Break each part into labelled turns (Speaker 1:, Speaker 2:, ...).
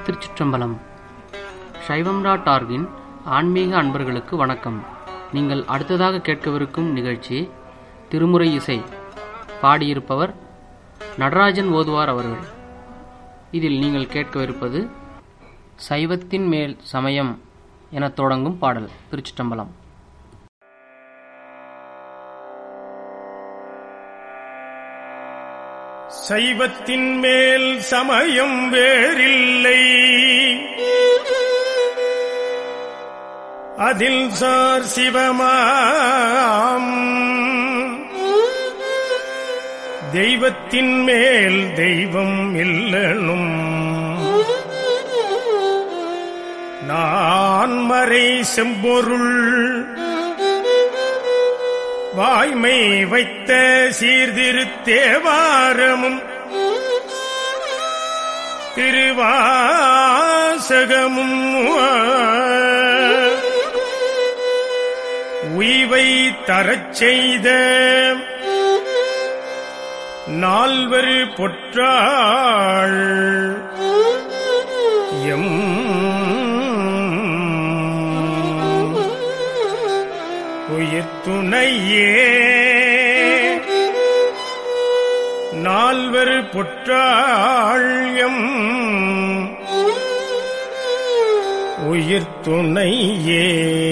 Speaker 1: திருச்சிற்றம்பலம் சைவம்ரா டார்கின் ஆன்மீக அன்பர்களுக்கு வணக்கம் நீங்கள் அடுத்ததாக கேட்கவிருக்கும் நிகழ்ச்சி திருமுறை இசை பாடியிருப்பவர் நடராஜன் ஓதுவார் அவர்கள் இதில் நீங்கள் கேட்கவிருப்பது சைவத்தின் மேல் சமயம் எனத் தொடங்கும் பாடல் திருச்சிற்றம்பலம்
Speaker 2: சைவத்தின் மேல் சமயம் வேறில்லை அதில் சார் சிவமாம் தெய்வத்தின் மேல் தெய்வம் இல்லனும் நான் மறை செம்பொருள் வாய்மை வைத்த சீர்திருத்தேவாரமும் திருவாசகமும் உய்வை தரச் செய்த நால்வர் பொற்றாள் எம் உயிர் துணையே நால்வர் பொற்றாள்யம் உயிர் துணையே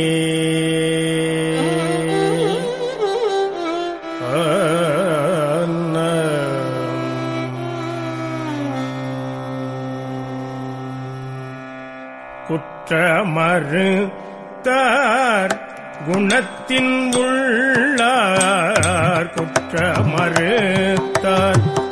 Speaker 2: குற்றமறுத்தார் குணத்தின் உள்ளார் குற்றமறுத்தார்